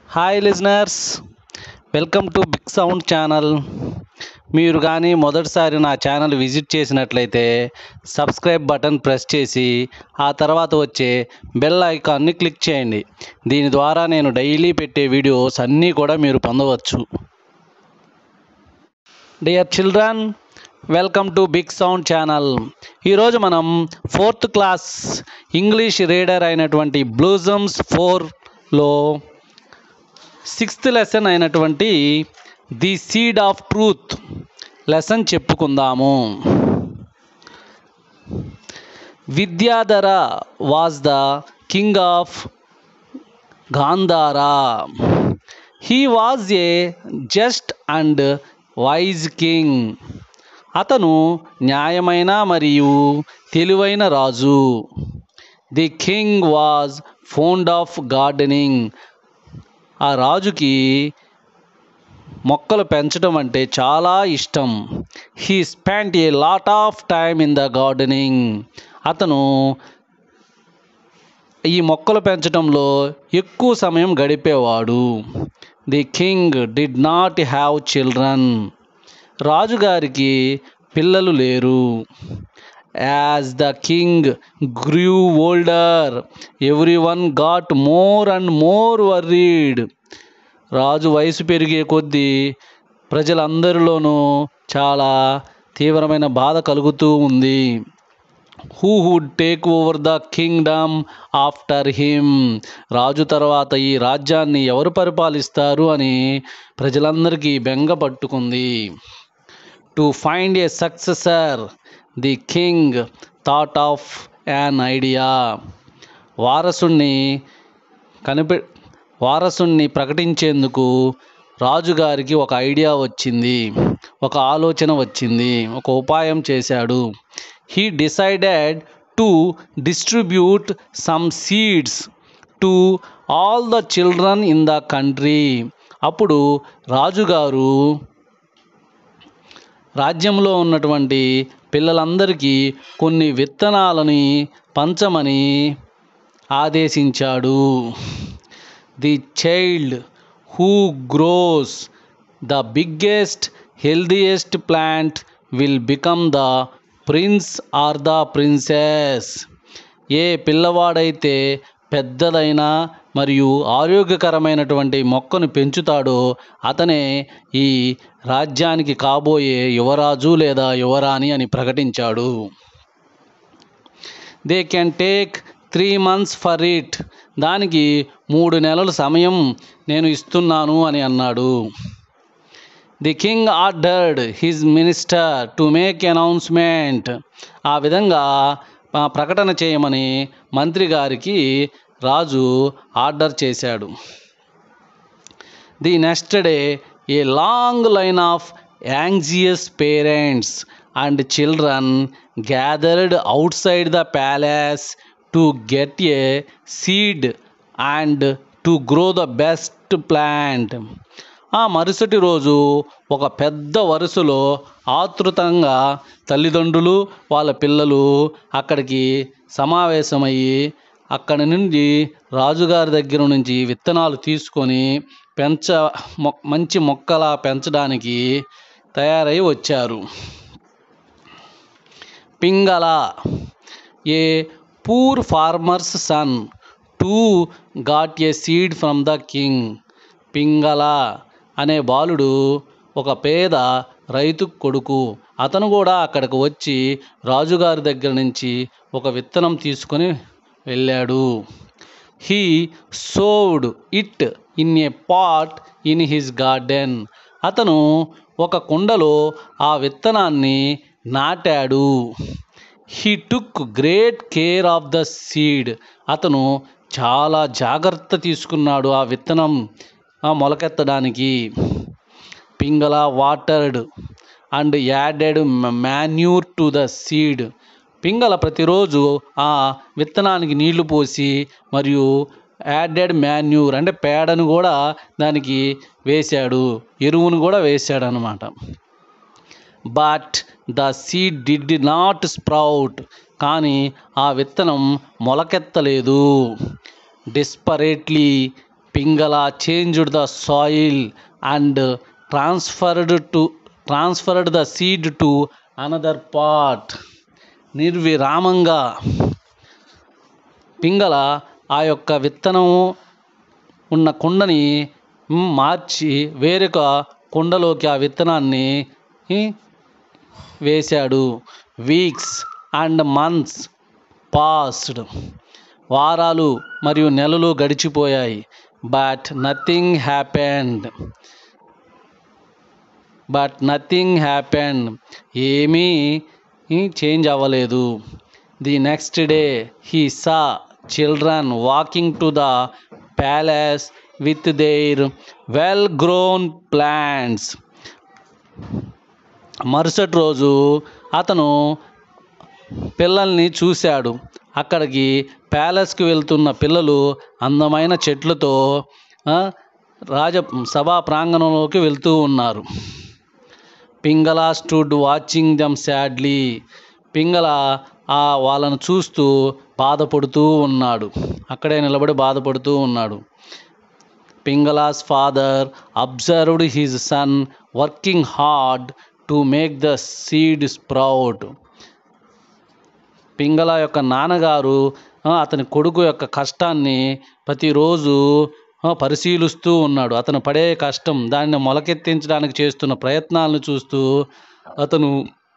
Hi listeners welcome to big sound channel మీరు కానీ మొదటిసారి నా ఛానల్ విజిట్ చేసినట్లయితే సబ్స్క్రైబ్ బటన్ ప్రెస్ చేసి ఆ తర్వాత వచ్చే బెల్ ఐకాన్ని క్లిక్ చేయండి దీని ద్వారా నేను డైలీ పెట్టే వీడియోస్ అన్నీ కూడా మీరు పొందవచ్చు dear children welcome to big sound channel ఈరోజు మనం ఫోర్త్ క్లాస్ ఇంగ్లీష్ రీడర్ అయినటువంటి బ్లూజమ్స్ ఫోర్లో సిక్స్త్ లెసన్ అయినటువంటి the seed of truth lesson చెప్పుకుందాము Vidyadhara was the king of Gandhara he was a just and wise king అతను న్యాయమైన మరియు తెలివైన రాజు the king was fond of gardening ఆ రాజుకి మొక్కలు పెంచడం అంటే చాలా ఇష్టం he spend a lot of time in the gardening అతను ఈ మొక్కలు పెంచడంలో ఎక్కువ సమయం గడిపేవాడు the king did not have children రాజుగారికి పిల్లలు లేరు as the king grew older every one got more and more worried రాజు వయసు పెరిగే కొద్దీ ప్రజలందరిలోనూ చాలా తీవ్రమైన బాధ కలుగుతూ ఉంది who would take over the kingdom after him రాజు తర్వాత ఈ రాజ్యాన్ని ఎవరు పరిపాలిస్తారు అని ప్రజలందరికీ బెంగ పట్టుకుంది to find a successor the king thought of an idea వారసుణ్ణి కనిపె వారసుణ్ణి ప్రకటించేందుకు రాజుగారికి ఒక ఐడియా వచ్చింది ఒక ఆలోచన వచ్చింది ఒక ఉపాయం చేశాడు he decided to distribute some seeds to all the children in the country అప్పుడు రాజుగారు రాజ్యంలో ఉన్నటువంటి పిల్లలందరికీ కొన్ని విత్తనాలని పంచమని ఆదేశించాడు the child who grows the biggest healthiest plant will become the prince or the princess ఏ పిల్లవాడైతే పెద్దదైన మరియు ఆరోగ్యకరమైనటువంటి మొక్కను పెంచుతాడో అతనే ఈ రాజ్యానికి కాబోయే యువరాజు లేదా యువరాణి అని ప్రకటించాడు they can take three months for it దానికి మూడు నెలల సమయం నేను ఇస్తున్నాను అని అన్నాడు the king ordered his minister to make announcement ఆ విధంగా ఆ ప్రకటన చేయమని మంత్రి గారికి రాజు ఆర్డర్ చేశాడు the next day a long line of anxious parents and children gathered outside the palace to get a seed and to grow the best plant ఆ మరుసటి రోజు ఒక పెద్ద వరుసలో ఆతృతంగా తల్లిదండ్రులు వాళ్ళ పిల్లలు అక్కడికి సమావేశమయ్యి అక్కడి నుండి రాజుగారి దగ్గర నుంచి విత్తనాలు తీసుకొని పెంచ మొ మంచి మొక్కలా పెంచడానికి తయారై వచ్చారు Pingala a poor farmer's son too got a seed from the king Pingala అనే బాలుడు ఒక పేద రైతు కొడుకు అతను కూడా అక్కడికి వచ్చి రాజుగారి దగ్గర నుంచి ఒక విత్తనం తీసుకొని వెళ్ళాడు he sowed it in a pot in his garden అతను ఒక కుండలో ఆ విత్తనాన్ని నాటాడు he took great care of the seed అతను చాలా జాగ్రత్త తీసుకున్నాడు ఆ విత్తనం మొలకెత్తడానికి Pingala watered and added manure to the seed Pingala ప్రతిరోజు ఆ విత్తనానికి నీళ్లు పోసి మరియు యాడెడ్ మాన్యూర్ అంటే పేడను కూడా దానికి వేశాడు ఎరువును కూడా వేశాడు అనమాట but the seed did not sprout కానీ ఆ విత్తనం మొలకెత్తలేదు desperately Pingala changed the soil and transferred to transferred the seed to another part నిర్విరామంగా పింగళ ఆ యొక్క విత్తనము ఉన్న కుండని మ్, మార్చి వేరొక కుండలోకి ఆ విత్తనాన్ని ఈ, వేశాడు వీక్స్ అండ్ మంత్స్ పాస్డ్ వారాలు మరియు నెలలు గడిచిపోయాయి but nothing happened but nothing happened ఏమీ చేంజ్ అవ్వలేదు the next day he saw children walking to the palace with their well grown plants మరుసటి రోజు అతను పిల్లల్ని చూశాడు అక్కడికి ప్యాలెస్కి వెళ్తున్న పిల్లలు అందమైన చెట్లతో ఆ, రాజ సభా ప్రాంగణంలోకి వెళ్తూ ఉన్నారు Pingala stood watching them sadly Pingala ఆ వాళ్ళను చూస్తూ బాధపడుతూ ఉన్నాడు అక్కడే నిలబడి బాధపడుతూ ఉన్నాడు Pingala's father observed his son working hard to make the seed sprout Pingala యొక్క నాన్నగారు ఆ, అతని కొడుకు యొక్క కష్టాన్ని ప్రతిరోజు ఆ, పరిశీలిస్తూ ఉన్నాడు అతను పడే కష్టం దాన్ని మొలకెత్తించడానికి చేస్తున్న ప్రయత్నాలను చూస్తూ అతను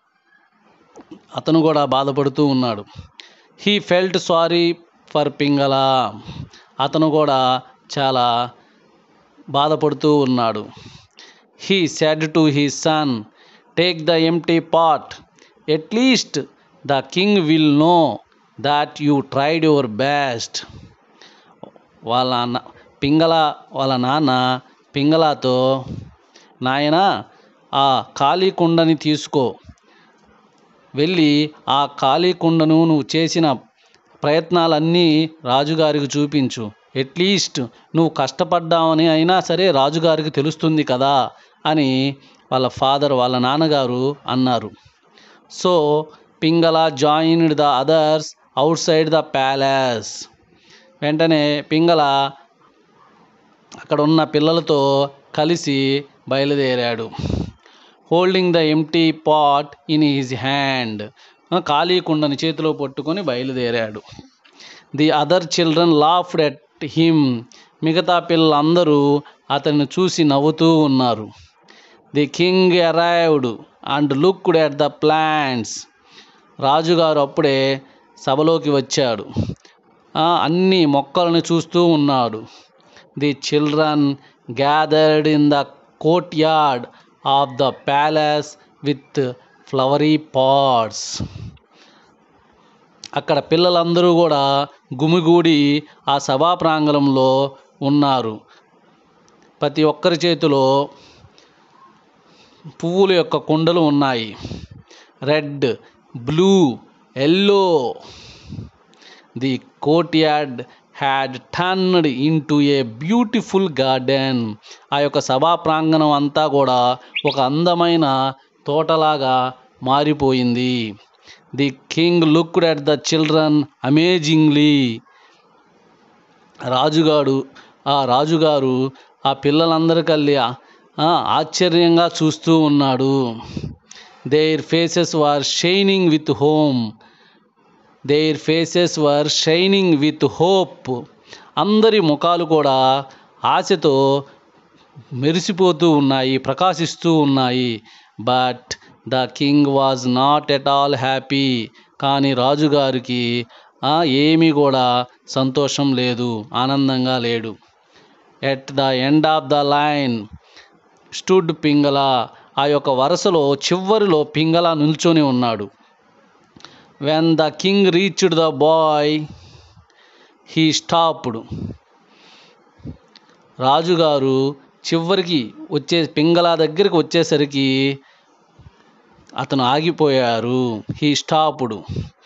అతను కూడా బాధపడుతూ ఉన్నాడు he felt sorry for Pingala అతను కూడా చాలా బాధపడుతూ ఉన్నాడు he said to he son take the empty pot at least the king will know that you tried your best వాళ్ళ అన్న పింగళ వాళ్ళ నాన్న పింగళతో నాయన ఆ ఖాళీ కుండని తీసుకో వెళ్ళి ఆ ఖాళీ కుండను నువ్వు చేసిన ప్రయత్నాలన్నీ రాజుగారికి చూపించు ఎట్లీస్ట్ నువ్వు కష్టపడ్డావని అయినా సరే రాజుగారికి తెలుస్తుంది కదా అని వాళ్ళ ఫాదర్ వాళ్ళ నాన్నగారు అన్నారు so Pingala joined the others outside the palace వెంటనే పింగళ అక్కడ ఉన్న పిల్లలతో కలిసి బయలుదేరాడు holding the empty pot in his hand ఖాళీ కుండని చేతిలో పట్టుకొని బయలుదేరాడు the other children laughed at him మిగతా పిల్లలందరూ అతన్ని చూసి నవ్వుతూ ఉన్నారు the king arrived and looked at the plants రాజుగారు అప్పుడే సభలోకి వచ్చాడు ఆ, అన్ని మొక్కలను చూస్తూ ఉన్నాడు the children gathered in the courtyard of the palace with flowery pots అక్కడ పిల్లలందరూ కూడా గుమిగూడి ఆ సభా ప్రాంగణంలో ఉన్నారు ప్రతి ఒక్కరి చేతిలో పువ్వుల యొక్క కుండలు ఉన్నాయి red blue yellow the courtyard had turned into a beautiful garden ఆ యొక్క సభా ప్రాంగణం అంతా కూడా ఒక అందమైన తోటలాగా మారిపోయింది the king looked at the children amazingly రాజుగాడు ఆ రాజుగారు ఆ పిల్లలందరికల్లి ఆ, ఆశ్చర్యంగా చూస్తూ ఉన్నాడు their faces were shining with home their faces were shining with hope అందరి ముఖాలు కూడా ఆశతో మెరిసిపోతూ ఉన్నాయి ప్రకాశిస్తూ ఉన్నాయి but the king was not at all happy కానీ రాజుగారికి ఆ, ఏమీ కూడా సంతోషం లేదు ఆనందంగా లేడు at the end of the line stood Pingala ఆ యొక్క వరుసలో చివరిలో పింగళ నిల్చొని ఉన్నాడు when the king reached the boy he stopped రాజుగారు చివరికి వచ్చే పింగళ దగ్గరికి వచ్చేసరికి అతను ఆగిపోయారు హీ స్టాప్డ్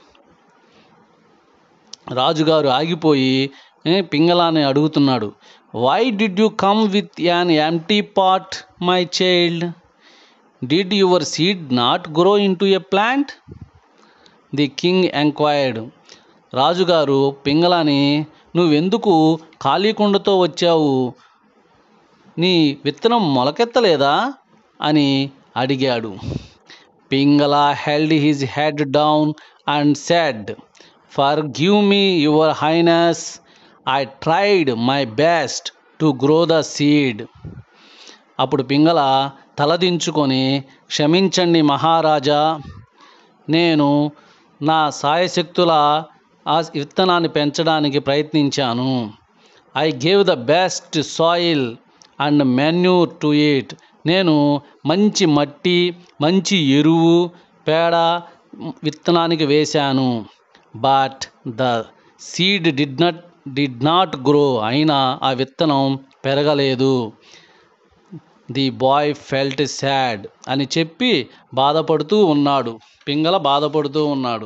రాజుగారు ఆగిపోయి ఏ, పింగళాని అడుగుతున్నాడు why did you come with an empty pot my child did your seed not grow into a plant the king enquired రాజుగారు పింగళాని నువ్వెందుకు ఖాళీ కుండతో వచ్చావు నీ విత్తనం మొలకెత్తలేదా అని అడిగాడు Pingala held his head down and said forgive me your highness I tried my best to grow the seed అప్పుడు పింగళ తలదించుకొని క్షమించండి మహారాజా నేను నా సాయశక్తుల ఆ విత్తనాన్ని పెంచడానికి ప్రయత్నించాను I gave the best soil and manure to it నేను మంచి మట్టి మంచి ఎరువు పేడ విత్తనానికి వేశాను but the seed did not did not grow అయినా ఆ విత్తనం పెరగలేదు ది బాయ్ ఫెల్ట్ సాడ్ అని చెప్పి బాధపడుతూ ఉన్నాడు పింగళ బాధపడుతూ ఉన్నాడు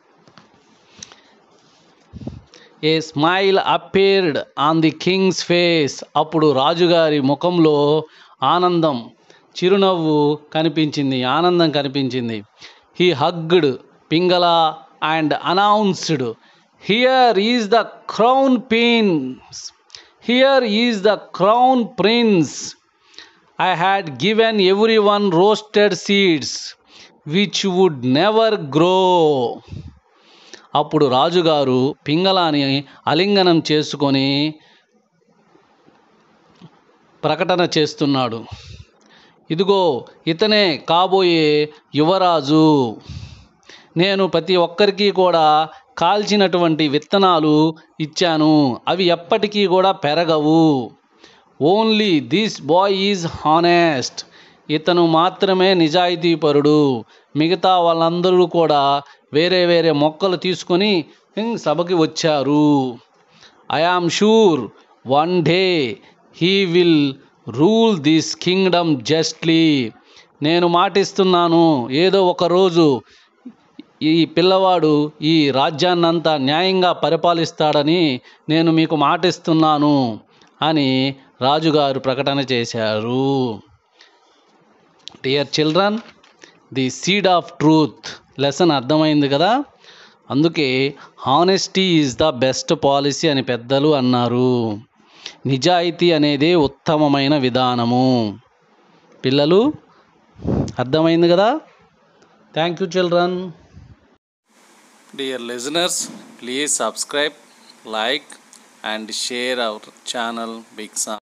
a smile appeared on the king's face అప్పుడు రాజుగారి ముఖంలో ఆనందం చిరునవ్వు కనిపించింది ఆనందం కనిపించింది he hugged Pingala and announced here is the crown prince here is the crown prince I had given everyone roasted seeds which would never grow. అప్పుడు రాజుగారు పింగళాని అలింగనం చేసుకొని ప్రకటన చేస్తున్నాడు ఇదిగో ఇతనే కాబోయే యువరాజు నేను ప్రతి ఒక్కరికి కూడా కాల్చినటువంటి విత్తనాలు ఇచ్చాను అవి ఎప్పటికీ కూడా పెరగవు only this boy is honest ఇతను మాత్రమే నిజాయితీపరుడు మిగతా వాళ్ళందరూ కూడా వేరే వేరే మొక్కలు తీసుకొని ఉమ్, సభకి వచ్చారు I am sure one day he will rule this kingdom justly నేను మాటిస్తున్నాను ఏదో ఒక రోజు ఈ పిల్లవాడు ఈ రాజ్యాన్నంతా న్యాయంగా పరిపాలిస్తాడని నేను మీకు మాటిస్తున్నాను అని రాజుగారు ప్రకటన చేశారు dear children the seed of truth lesson అర్థమైంది కదా అందుకే honesty is the best policy అని పెద్దలు అన్నారు నిజాయితీ అనేది ఉత్తమమైన విధానము పిల్లలు అర్థమైంది కదా thank you children dear listeners please subscribe like and share our channel Big Sam.